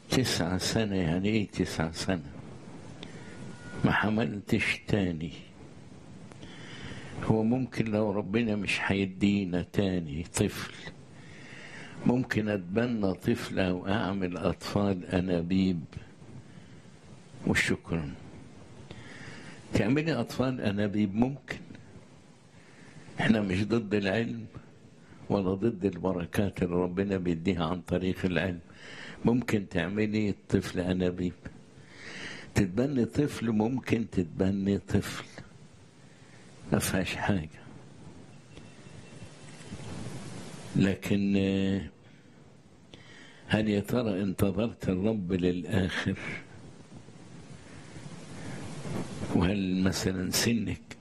تسعة سنة يعني ايه تسعة سنة ما حملتش تاني هو ممكن لو ربنا مش هيدينا تاني طفل ممكن اتبنى طفل او اعمل اطفال انابيب وشكرا تعملي اطفال انابيب ممكن احنا مش ضد العلم ولا ضد البركات اللي ربنا بيديها عن طريق العلم ممكن تعملي طفل انابيب تتبني طفل ممكن تتبني طفل ما فيهاش حاجة لكن هل يا ترى انتظرت الرب للآخر وهل مثلا سنك